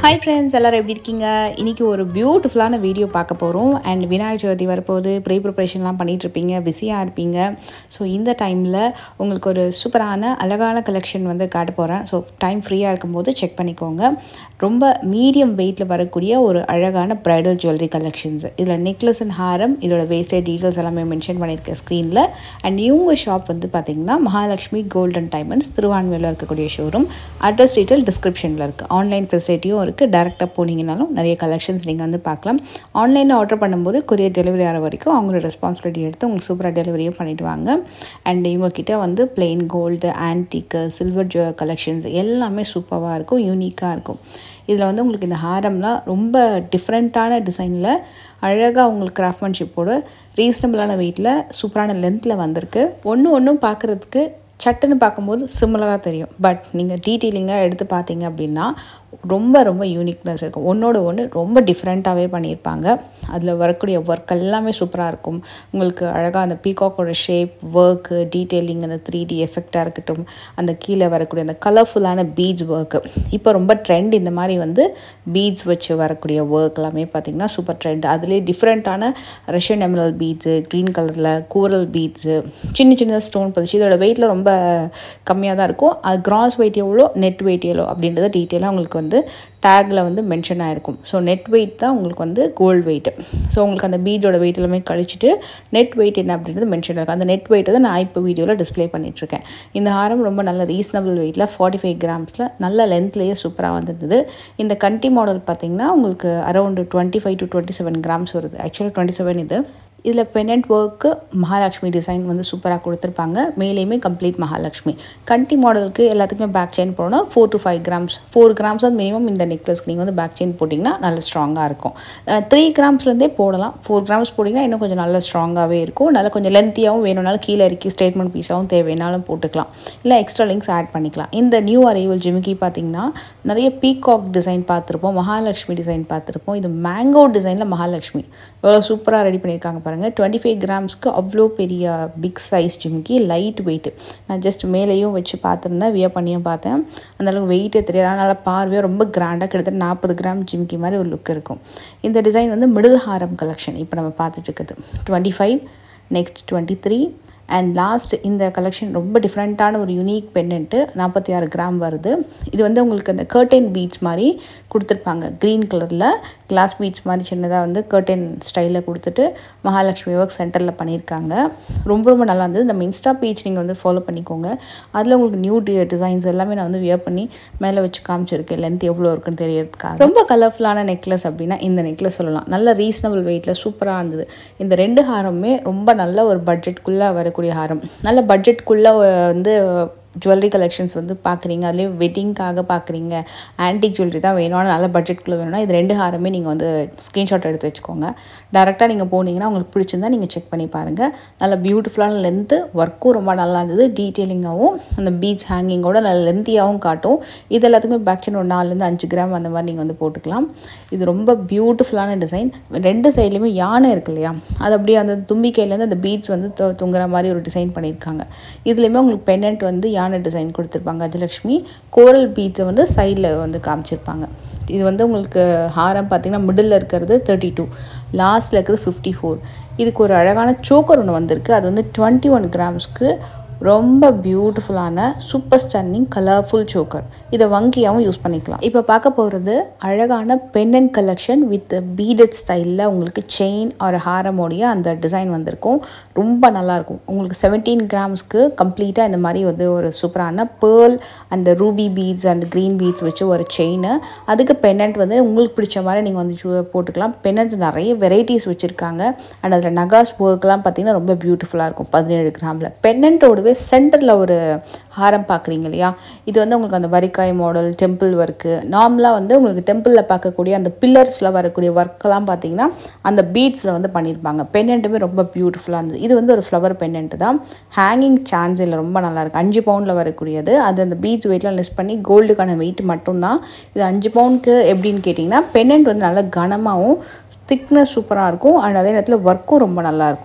hi friends எல்லோரும் எப்படி இருக்கீங்க இன்றைக்கி ஒரு பியூட்டிஃபுல்லான வீடியோ பார்க்க போகிறோம் அண்ட் விநாயகர் சதுர்த்தி வரப்போகுது ப்ரீ ப்ரிப்ரேஷன்லாம் பண்ணிட்டு இருப்பீங்க பிஸியாக இருப்பீங்க ஸோ இந்த டைமில் உங்களுக்கு ஒரு சூப்பரான அழகான கலெக்ஷன் வந்து காட்ட போகிறேன் ஸோ டைம் ஃப்ரீயாக இருக்கும்போது செக் பண்ணிக்கோங்க ரொம்ப மீடியம் வெயிட்டில் வரக்கூடிய ஒரு அழகான ப்ரைடல் ஜுவல்லரி கலெக்ஷன்ஸ் இதில் நெக்லஸ் அண்ட் ஹாரம் இதோட வேஸ்டேஜ் டீட்டெயில்ஸ் எல்லாமே மென்ஷன் பண்ணியிருக்கேன் ஸ்க்ரீனில் அண்ட் இவங்க ஷாப் வந்து பார்த்திங்கன்னா மகாலட்சுமி கோல்டன் டைமண்ட்ஸ் திருவான்மையில் இருக்கக்கூடிய ஷோரூம் அட்ரஸ் டீட்டெயில் டிஸ்கிரிப்ஷனில் இருக்குது ஆன்லைன் ஃபெசிலிட்டியும் இருக்குது டேரெக்டாக போனீங்கனாலும் நிறைய கலெக்ஷன்ஸ் நீங்கள் வந்து பார்க்கலாம் ஆன்லைனில் ஆர்டர் பண்ணும்போது கொரியர் டெலிவரி ஆகிற வரைக்கும் அவங்களோட ரெஸ்பான்சிபிலிட்டி எடுத்து உங்களுக்கு சூப்பராக டெலிவரியும் பண்ணிவிடுவாங்க அண்ட் இவங்கக்கிட்ட வந்து plain gold antique silver jewellery collections எல்லாமே சூப்பராக இருக்கும் யூனிக்காக இருக்கும் இதில் வந்து உங்களுக்கு இந்த ஹாரம்லாம் ரொம்ப டிஃப்ரெண்ட்டான டிசைனில் அழகாக உங்களுக்கு கிராஃப்ட்மேன்ஷிப்போட ரீசனபிளான வெயிட்டில் சூப்பரான லென்த்தில் வந்திருக்கு ஒன்று ஒன்றும் பார்க்குறதுக்கு சட்டுன்னு பார்க்கும்போது சிமிலராக தெரியும் பட் நீங்கள் டீட்டெயிலிங்காக எடுத்து பார்த்தீங்க அப்படின்னா ரொம்ப ரொம்ப யூனிக்னஸ் இருக்கும் ஒன்றோட ஒன்று ரொம்ப டிஃப்ரெண்ட்டாகவே பண்ணியிருப்பாங்க அதில் வரக்கூடிய ஒர்க் எல்லாமே சூப்பராக இருக்கும் உங்களுக்கு அழகாக அந்த பீகாக்கோட ஷேப் ஒர்க்கு டீட்டெயிலிங் அந்த த்ரீ டி எஃபெக்டாக இருக்கட்டும் அந்த கீழே வரக்கூடிய அந்த கலர்ஃபுல்லான பீட்ஸ் ஒர்க்கு இப்போ ரொம்ப ட்ரெண்ட் இந்த மாதிரி வந்து பீட்ஸ் வச்சு வரக்கூடிய ஒர்க் எல்லாமே பார்த்திங்கன்னா சூப்பர் ட்ரெண்ட் அதுலேயே டிஃப்ரெண்ட்டான ரஷ்யன் எமரல் பீட்ஸு க்ரீன் கலரில் கூரல் பீட்ஸு சின்ன சின்ன ஸ்டோன் பதிச்சு இதோட வெயிட்டில் ரொம்ப கம்மியாக தான் இருக்கும் அது கிராஸ் வெயிட் எவ்வளோ நெட் வெயிட் எவ்வளோ அப்படின்றத டீட்டெயிலாக உங்களுக்கு வந்து டேக்கில் வந்து மென்ஷன் ஆகிருக்கும் ஸோ நெட் வெயிட் தான் உங்களுக்கு வந்து கோல்டு வெயிட் ஸோ உங்களுக்கு அந்த பீடோட வெயிட் எல்லாமே கழிச்சிட்டு நெட் வெயிட் என்ன அப்படின்றது மென்ஷன் இருக்கும் அந்த நெட் வெயிட்டை தான் நான் இப்போ வீடியோவில் டிஸ்பிளே பண்ணிகிட்ருக்கேன் இந்த ஹாரம் ரொம்ப நல்ல ரீசனபிள் வெயிட்டில் ஃபார்ட்டி ஃபைவ் கிராம்ஸில் நல்ல லென்த்லேயே சூப்பராக வந்திருந்தது இந்த கண்டி மாடல் பார்த்திங்கன்னா உங்களுக்கு around twenty five to twenty seven grams வருது ஆக்சுவலாக டுவெண்ட்டி செவன் இது இதில் பெனண்ட் ஒர்க்கு மகாலட்சுமி டிசைன் வந்து சூப்பராக கொடுத்துருப்பாங்க மேலேயுமே கம்ப்ளீட் மகாலட்சுமி கண்டி மாடலுக்கு எல்லாத்துக்குமே பேக் செயின் போடணும் four to five grams four grams அது மினிமம் இந்த நெக்லஸ்க்கு நீங்கள் வந்து பேக் செயின் போட்டிங்கன்னா நல்ல ஸ்ட்ராங்காக இருக்கும் த்ரீ கிராம்ஸ்லேருந்தே போடலாம் ஃபோர் கிராம்ஸ் போட்டிங்கன்னா இன்னும் கொஞ்சம் நல்ல ஸ்ட்ராங்காகவே இருக்கும் நல்லா கொஞ்சம் லென்த்தியாகவும் வேணும்னாலும் கீழே இறக்கி ஸ்டேட்மெண்ட் பீஸாகவும் தேவைனாலும் போட்டுக்கலாம் இல்லை எக்ஸ்ட்ரா லிங்க்ஸ் ஆட் பண்ணிக்கலாம் இந்த நியூ அரைவல் ஜிமிக்கி பார்த்தீங்கன்னா நிறைய பீகாக் டிசைன் பார்த்துருப்போம் மகாலட்சுமி டிசைன் பார்த்துருப்போம் இது மேங்கோ டிசைனில் மகாலட்சுமி எவ்வளோ சூப்பராக ரெடி பண்ணியிருக்காங்க பாருங்கள் டுவெண்ட்டி ஃபைவ் கிராம்ஸ்க்கு அவ்வளோ பெரிய பிக் சைஸ் ஜிமிக்கி லைட் வெயிட் நான் ஜஸ்ட் மேலேயும் வச்சு பார்த்துருந்தேன் வியர் பண்ணியும் பார்த்தேன் அந்தளவுக்கு வெயிட்டே தெரியாது அதனால் பார்வையாக ரொம்ப கிராண்டாக கிட்டத்தட்ட நாற்பது கிராம் ஜிமிக்கி மாதிரி ஒரு லுக் இருக்கும் இந்த டிசைன் வந்து மிடில் ஹாரம் கலெக்ஷன் இப்போ நம்ம பார்த்துட்டு இருக்கிறது twenty five next twenty three and last இந்த கலெக்ஷன் ரொம்ப டிஃப்ரெண்ட்டான ஒரு யூனிக் பென்னென்ட்டு நாற்பத்தி ஆறு கிராம் வருது இது வந்து உங்களுக்கு அந்த கர்டைன் பீட்ஸ் மாதிரி கொடுத்துருப்பாங்க க்ரீன் கலரில் கிளாஸ் பீட்ஸ் மாதிரி சின்னதாக வந்து கர்டைன் ஸ்டைலில் கொடுத்துட்டு மகாலட்சுமி ஒர்க் சென்டரில் பண்ணியிருக்காங்க ரொம்ப ரொம்ப நல்லா இருந்தது நம்ம இன்ஸ்டா பேஜ் நீங்கள் வந்து ஃபாலோ பண்ணிக்கோங்க அதில் உங்களுக்கு நியூ டிசைன்ஸ் எல்லாமே நான் வந்து வியர் பண்ணி மேலே வச்சு காமிச்சிருக்கேன் லென்த் எவ்வளோ இருக்குன்னு தெரியறதுக்காக ரொம்ப கலர்ஃபுல்லான நெக்லஸ் அப்படின்னா இந்த நெக்லஸ் சொல்லலாம் நல்ல ரீசனபிள் வெயிட்டில் சூப்பராக இருந்தது இந்த ரெண்டு ஹாரமுமே ரொம்ப நல்ல ஒரு பட்ஜெட்குள்ளே வர வரக்கூடிய ஹாரம் நல்ல பட்ஜெட்குள்ளே வந்து ஜுவல்லரி கலெக்ஷன்ஸ் வந்து பார்க்குறீங்க அதுலேயும் வெட்டிங்க்காக பார்க்குறீங்க ஆன்டிக் ஜுவல்லரி தான் வேணும் ஆனால் நல்ல பட்ஜெட்குள்ளே வேணும்னா இது ரெண்டு ஹாரமே நீங்கள் வந்து ஸ்க்ரீன்ஷாட் எடுத்து வச்சுக்கோங்க டேரெக்டாக நீங்கள் போனீங்கன்னா உங்களுக்கு பிடிச்சிருந்தா நீங்கள் செக் பண்ணி பாருங்கள் நல்ல பியூட்டிஃபுல்லான லென்த்து ஒர்க்கும் ரொம்ப நல்லா இருந்தது டீட்டெயிலிங்காகவும் அந்த பீச் ஹேங்கிங்கோட நல்ல லென்த்தியாகவும் காட்டும் இது எல்லாத்துக்குமே பேக் செயின் ஒரு நாலுலேருந்து அஞ்சு கிராம் அந்த மாதிரி நீங்கள் வந்து போட்டுக்கலாம் இது ரொம்ப பியூட்டிஃபுல்லான டிசைன் ரெண்டு சைட்லேயுமே யானை இருக்கு இல்லையா அது அப்படியே அந்த தும்பிக்கையிலேருந்து அந்த பீட்ஸ் வந்து தொங்குற மாதிரி ஒரு டிசைன் பண்ணியிருக்காங்க இதுலேயுமே உங்களுக்கு பென்னண்ட் வந்து யானை டிசைன் கொடுத்துருப்பாங்க கஜலக்ஷ்மி கோரல் பீட்ஸை வந்து சைடில் வந்து காமிச்சிருப்பாங்க இது வந்து உங்களுக்கு ஹாரம் பார்த்திங்கன்னா மிடில் இருக்கிறது தேர்ட்டி டூ லாஸ்ட்டில் இருக்கிறது ஃபிஃப்டி ஃபோர் இதுக்கு ஒரு அழகான சோக்கர் ஒன்று வந்திருக்கு அது வந்து டுவெண்ட்டி ஒன் கிராம்ஸ்க்கு ரொம்ப பியூட்டிஃபுல்லான சூப்பர் ஸ்டன்னிங் கலர்ஃபுல் சோக்கர் இதை வங்கியாகவும் யூஸ் பண்ணிக்கலாம் இப்போ பார்க்க போகிறது அழகான pendant collection with beaded ஸ்டைலில் உங்களுக்கு செயின் ஒரு ஹாரமோடைய அந்த டிசைன் வந்திருக்கும் ரொம்ப நல்லாயிருக்கும் உங்களுக்கு செவன்டீன் கிராம்ஸ்க்கு கம்ப்ளீட்டாக இந்த மாதிரி வந்து ஒரு சூப்பரான பேர்ல் அந்த ruby beads and green beads வச்சு ஒரு செயின் அதுக்கு பென்னண்ட் வந்து உங்களுக்கு பிடிச்ச மாதிரி நீங்கள் வந்து போட்டுக்கலாம் பென்னண்ட்ஸ் நிறைய வெரைட்டிஸ் வச்சுருக்காங்க அண்ட் அதில் நகாஸ் ஒர்க்லாம் பார்த்திங்கன்னா ரொம்ப பியூட்டிஃபுல்லாக இருக்கும் பதினேழு கிராமில் பென்னண்ட்டோட கூடவே சென்டரில் ஒரு ஹாரம் பார்க்குறீங்க இல்லையா இது வந்து உங்களுக்கு அந்த வரிக்காய் மாடல் டெம்பிள் ஒர்க்கு நார்மலாக வந்து உங்களுக்கு டெம்பிளில் பார்க்கக்கூடிய அந்த பில்லர்ஸில் வரக்கூடிய ஒர்க்கெல்லாம் பார்த்தீங்கன்னா அந்த பீட்ஸில் வந்து பண்ணியிருப்பாங்க பென்னண்ட்டுமே ரொம்ப பியூட்டிஃபுல்லாக இருந்தது இது வந்து ஒரு ஃப்ளவர் பென்னண்ட் தான் ஹேங்கிங் சான்ஸ் இல்லை ரொம்ப நல்லாயிருக்கு அஞ்சு பவுண்டில் வரக்கூடியது அது அந்த பீட்ஸ் வெயிட்லாம் லிஸ்ட் பண்ணி கோல்டுக்கான வெயிட் மட்டும்தான் இது அஞ்சு பவுண்டுக்கு எப்படின்னு கேட்டிங்கன்னா பென்னண்ட் வந்து நல்லா கனமாகவும் திக்னஸ் சூப்பராக இருக்கும் அண்ட் அதே நேரத்தில் ஒர்க்கும் ரொம்ப நல்லாயிருக்கும்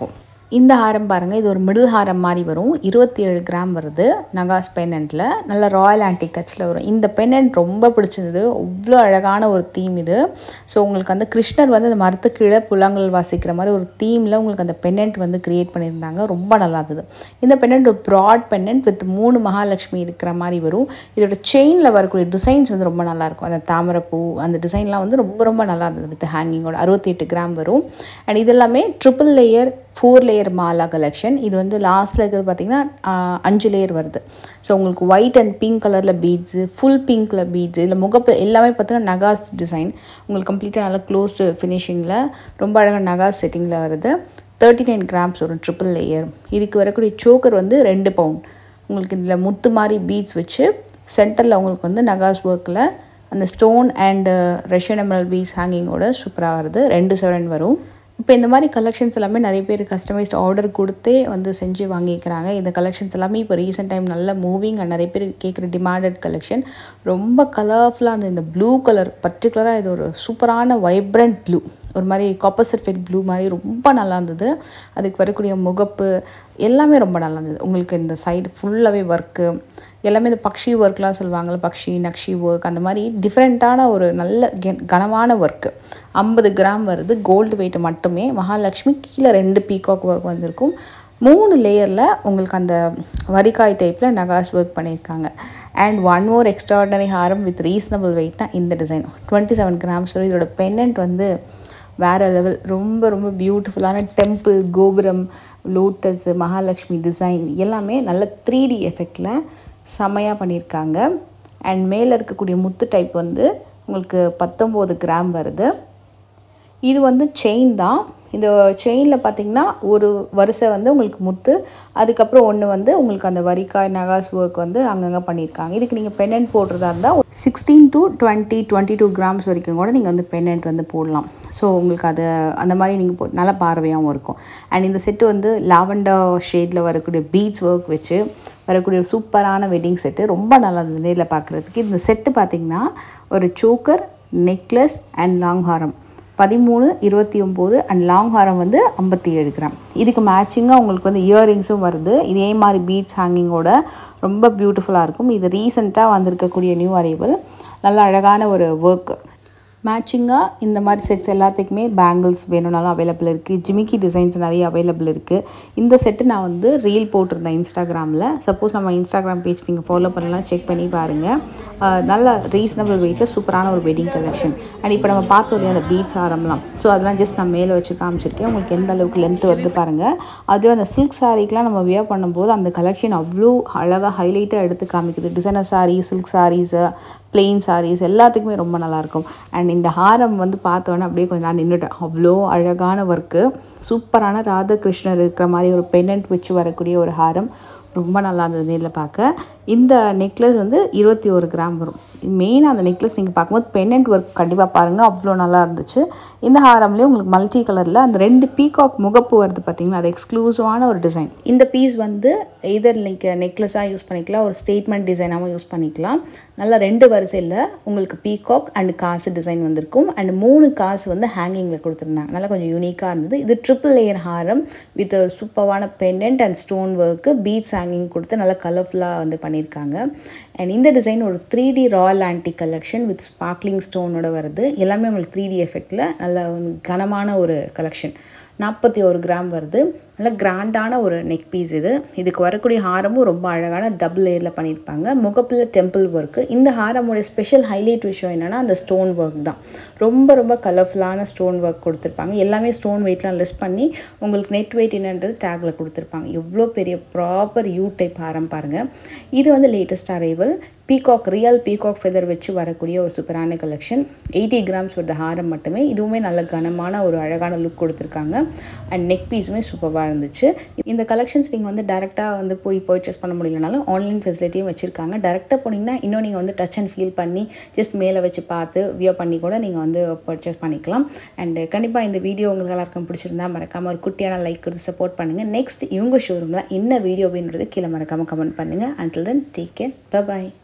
இந்த ஹாரம் பாருங்கள் இது ஒரு மிடில் ஹாரம் மாதிரி வரும் இருபத்தி ஏழு கிராம் வருது நகாஸ் பென்னண்ட்டில் நல்ல ராயல் ஆன்டிக் டச்சில் வரும் இந்த பென்னண்ட் ரொம்ப பிடிச்சிருந்தது அவ்வளோ அழகான ஒரு தீம் இது ஸோ உங்களுக்கு அந்த கிருஷ்ணர் வந்து அந்த மரத்து கீழே புல்லாங்குழல் வாசிக்கிற மாதிரி ஒரு தீமில் உங்களுக்கு அந்த பென்னண்ட் வந்து க்ரியேட் பண்ணியிருந்தாங்க ரொம்ப நல்லா இருந்தது இந்த பென்னண்ட் ஒரு ப்ராட் பென்னண்ட் வித் மூணு மகாலட்சுமி இருக்கிற மாதிரி வரும் இதோட செயினில் வரக்கூடிய டிசைன்ஸ் வந்து ரொம்ப நல்லாயிருக்கும் அந்த தாமரைப்பூ அந்த டிசைன்லாம் வந்து ரொம்ப ரொம்ப நல்லா இருந்தது வித் ஹேங்கிங்கோட அறுபத்தி எட்டு கிராம் வரும் அண்ட் இது எல்லாமே ட்ரிபிள் லேயர் ஃபோர் லேயர் மாலா கலெக்ஷன் இது வந்து லாஸ்ட்டில் இருக்கிறது பார்த்திங்கன்னா அஞ்சு லேயர் வருது ஸோ உங்களுக்கு ஒயிட் அண்ட் பிங்க் கலரில் பீட்ஸு ஃபுல் பிங்க்கில் பீட்ஸு இல்லை முகப்பு எல்லாமே பார்த்தீங்கன்னா நகாஸ் டிசைன் உங்களுக்கு கம்ப்ளீட்டாக நல்லா க்ளோஸ்டு ஃபினிஷிங்கில் ரொம்ப அழகாக நகாஸ் செட்டிங்கில் வருது தேர்ட்டி நைன் கிராம்ஸ் வரும் ட்ரிபிள் லேயர் இதுக்கு வரக்கூடிய சோக்கர் வந்து ரெண்டு பவுண்ட் உங்களுக்கு இதில் முத்து மாதிரி பீட்ஸ் வச்சு சென்டரில் உங்களுக்கு வந்து நகாஸ் ஒர்க்கில் அந்த stone and Russian emerald piece ஹேங்கிங்கோட சூப்பராக வருது ரெண்டு செவன் வரும் இப்போ இந்த மாதிரி கலெக்ஷன்ஸ் எல்லாமே நிறைய பேர் கஸ்டமைஸ்ட் ஆர்டர் கொடுத்தே வந்து செஞ்சு வாங்கிக்கிறாங்க இந்த கலெக்ஷன்ஸ் எல்லாமே இப்போ ரீசெண்ட் டைம் நல்ல மூவிங் அண்ட் நிறைய பேர் கேட்குற டிமாண்டட் கலெக்ஷன் ரொம்ப கலர்ஃபுல்லாக அந்த இந்த ப்ளூ கலர் பர்டிகுலராக இது ஒரு சூப்பரான வைப்ரண்ட் ப்ளூ ஒரு மாதிரி காப்பர் சல்ஃபேட் ப்ளூ மாதிரி ரொம்ப நல்லா இருந்தது அதுக்கு வரக்கூடிய முகப்பு எல்லாமே ரொம்ப நல்லா இருந்தது உங்களுக்கு இந்த சைடு ஃபுல்லாகவே ஒர்க்கு எல்லாமே இந்த பக்ஷி ஒர்க்லாம் சொல்லுவாங்கள்ல பக்ஷி நக்ஷி ஒர்க் அந்த மாதிரி டிஃப்ரெண்ட்டான ஒரு நல்ல கெ- கனமான ஒர்க்கு ஐம்பது கிராம் வருது கோல்டு வெயிட் மட்டுமே மகாலட்சுமி கீழே ரெண்டு பீகாக் ஒர்க் வந்திருக்கும் மூணு லேயரில் உங்களுக்கு அந்த வரிக்காய் டைப்பில் நகாஸ் ஒர்க் பண்ணியிருக்காங்க அண்ட் ஒன் மோர் எக்ஸ்ட்ராடனரி ஹாரம் வித் ரீசனபிள் வெயிட்னா இந்த டிசைன் டுவெண்ட்டி செவன் கிராம்ஸ் வரும் இதோட பென்னண்ட் வந்து வேறு லெவல் ரொம்ப ரொம்ப பியூட்டிஃபுல்லான டெம்பிள் கோபுரம் லோட்டஸ் மகாலட்சுமி டிசைன் எல்லாமே நல்ல த்ரீ டி எஃபெக்டில் செமையாக பண்ணியிருக்காங்க அண்ட் மேலே இருக்கக்கூடிய முத்து டைப் வந்து உங்களுக்கு பத்தொம்போது கிராம் வருது இது வந்து செயின் தான் இந்த செயினில் பார்த்தீங்கன்னா ஒரு வரிசை வந்து உங்களுக்கு முத்து அதுக்கப்புறம் ஒன்று வந்து உங்களுக்கு அந்த வரிக்காய் நகாஸ் ஒர்க் வந்து அங்கங்கே பண்ணியிருக்காங்க இதுக்கு நீங்கள் பென்னண்ட் போடுறதா இருந்தால் sixteen to twenty twenty two grams வரைக்கும் கூட நீங்கள் வந்து பென்னண்ட் வந்து போடலாம் ஸோ உங்களுக்கு அது அந்த மாதிரி நீங்கள் போ நல்ல பார்வையாகவும் இருக்கும் அண்ட் இந்த செட்டு வந்து லாவெண்டர் ஷேடில் வரக்கூடிய பீட்ஸ் ஒர்க் வச்சு வரக்கூடிய ஒரு சூப்பரான வெட்டிங் செட்டு ரொம்ப நல்லா இருந்தது நேரில் பார்க்குறதுக்கு இந்த செட்டு பார்த்திங்கன்னா ஒரு சோக்கர் நெக்லஸ் அண்ட் லாங் ஹாரம் பதிமூணு இருபத்தி ஒம்பது அண்ட் லாங் ஹாரம் வந்து ஐம்பத்தி ஏழு கிராம் இதுக்கு மேட்சிங்காக உங்களுக்கு வந்து இயரிங்ஸும் வருது இதே மாதிரி பீட்ஸ் ஹேங்கிங்கோட ரொம்ப பியூட்டிஃபுல்லாக இருக்கும் இது ரீசெண்டாக வந்திருக்கக்கூடிய நியூ அரைவல் நல்ல அழகான ஒரு ஒர்க் மேட்சிங்காக இந்த மாதிரி செட்ஸ் எல்லாத்துக்குமே பேங்கிள்ஸ் வேணும்னாலும் அவைலபிள் இருக்குது ஜிமிக்கி டிசைன்ஸ் நிறைய அவைலபிள் இருக்குது இந்த செட்டு நான் வந்து ரீல் போட்டிருந்தேன் இன்ஸ்டாகிராமில் சப்போஸ் நம்ம இன்ஸ்டாகிராம் பேஜ் நீங்கள் ஃபாலோ பண்ணலாம் செக் பண்ணி பாருங்கள் ஆஹ் நல்ல ரீசனபிள் வெயிட்டில் சூப்பரான ஒரு வெட்டிங் கலெக்ஷன் அண்ட் இப்போ நம்ம பார்த்தோம் இல்லையா அந்த பீட்ஸ் ஆரம்பலாம் ஸோ அதெல்லாம் ஜஸ்ட் நான் மேலே வச்சு காமிச்சிருக்கேன் உங்களுக்கு எந்த அளவுக்கு லென்த் வருது பாருங்கள் அதுவே அந்த சில்க் சாரீக்கெலாம் நம்ம வியர் பண்ணும்போது அந்த கலெக்ஷன் அவ்வளோ அழகாக ஹைலைட்டாக எடுத்து காமிக்குது designer sari silk saris plain saris எல்லாத்துக்குமே ரொம்ப நல்லாயிருக்கும் அண்ட் இந்த ஹாரம் வந்து பார்த்தோன்னே அப்படியே கொஞ்சம் நான் நின்றுட்டேன் அவ்வளோ அழகான ஒர்க்கு சூப்பரான ராதாகிருஷ்ணர் இருக்கிற மாதிரி ஒரு பெண்டன்ட் வச்சு வரக்கூடிய ஒரு ஹாரம் ரொம்ப நல்லா இருந்தது நேரில் பார்க்க இந்த நெக்லஸ் வந்து இருபத்தி ஒரு கிராம் வரும் மெயினாக அந்த நெக்லஸ் நீங்கள் பார்க்கும்போது பெண்டன்ட் ஒர்க் கண்டிப்பாக பாருங்கள் அவ்வளோ நல்லா இருந்துச்சு இந்த ஹாரம்லேயே உங்களுக்கு மல்டி கலரில் அந்த ரெண்டு பீகாக் முகப்பு வருது பார்த்தீங்களா அது எக்ஸ்க்ளூசிவான ஒரு டிசைன் இந்த பீஸ் வந்து இதர் நீங்கள் நெக்லஸாக யூஸ் பண்ணிக்கலாம் ஒரு ஸ்டேட்மெண்ட் டிசைனாகவும் யூஸ் பண்ணிக்கலாம் நல்லா ரெண்டு வரிசையில் உங்களுக்கு பீகாக் அண்ட் காசு டிசைன் வந்திருக்கும் அண்ட் மூணு காசு வந்து ஹேங்கிங்கில் கொடுத்துருந்தாங்க நல்லா கொஞ்சம் யூனிக்காக இருந்தது இது ட்ரிபிள் லேயர் ஹாரம் வித் சூப்பரான pendant and stone work beads hanging கொடுத்து நல்லா கலர்ஃபுல்லாக வந்து பண்ணியிருக்காங்க அண்ட் இந்த டிசைன் ஒரு three D royal antique collection with sparkling ஸ்டோனோட வருது எல்லாமே உங்களுக்கு த்ரீ டி எஃபெக்டில் நல்ல ஒரு கனமான ஒரு கலெக்ஷன் நாற்பத்தி ஒரு கிராம் வருது நல்ல கிராண்டான ஒரு நெக் பீஸ் இது இதுக்கு வரக்கூடிய ஹாரமும் ரொம்ப அழகான டபுள் லேயரில் பண்ணியிருப்பாங்க முகப்பில் டெம்பிள் ஒர்க்கு இந்த ஹாரமுடைய ஸ்பெஷல் ஹைலைட் விஷயம் என்னென்னா அந்த ஸ்டோன் ஒர்க் தான் ரொம்ப ரொம்ப கலர்ஃபுல்லான ஸ்டோன் ஒர்க் கொடுத்துருப்பாங்க எல்லாமே ஸ்டோன் வெயிட்லாம் லெஸ் பண்ணி உங்களுக்கு நெட் வெயிட் என்னன்றது டேக்கில் கொடுத்துருப்பாங்க எவ்வளோ பெரிய ப்ராப்பர் யூ டைப் ஹாரம் பாருங்கள் இது வந்து latest arrival peacock real peacock feather வச்சு வரக்கூடிய ஒரு சூப்பரான கலெக்ஷன் எயிட்டி கிராம்ஸ் வருது ஹாரம் மட்டுமே இதுவுமே நல்ல கனமான ஒரு அழகான லுக் கொடுத்துருக்காங்க அண்ட் நெக் பீஸுமே சூப்பராக இருந்துச்சு இந்த கலெக்ஷன்ஸ் நீங்கள் வந்து டேரெக்டாக வந்து போய் பர்ச்சேஸ் பண்ண முடியலனாலும் ஆன்லைன் ஃபெசிலிட்டியும் வச்சுருக்காங்க டேரெக்டாக போனீங்கன்னா இன்னும் நீங்கள் வந்து டச் அண்ட் ஃபீல் பண்ணி ஜஸ்ட் மேலே வச்சு பார்த்து வியோ பண்ணி கூட நீங்கள் வந்து பர்ச்சேஸ் பண்ணிக்கலாம் அண்ட் கண்டிப்பாக இந்த வீடியோ உங்களுக்கு எல்லாருக்கும் பிடிச்சிருந்தா மறக்காமல் ஒரு குட்டியான லைக் கொடுத்து சப்போர்ட் பண்ணுங்கள் நெக்ஸ்ட் இவங்க ஷோரூமில் என்ன வீடியோ அப்படின்றது கீழே மறக்காமல் கமெண்ட் பண்ணுங்கள் அண்டில் தென் டேக் கேர் பாய்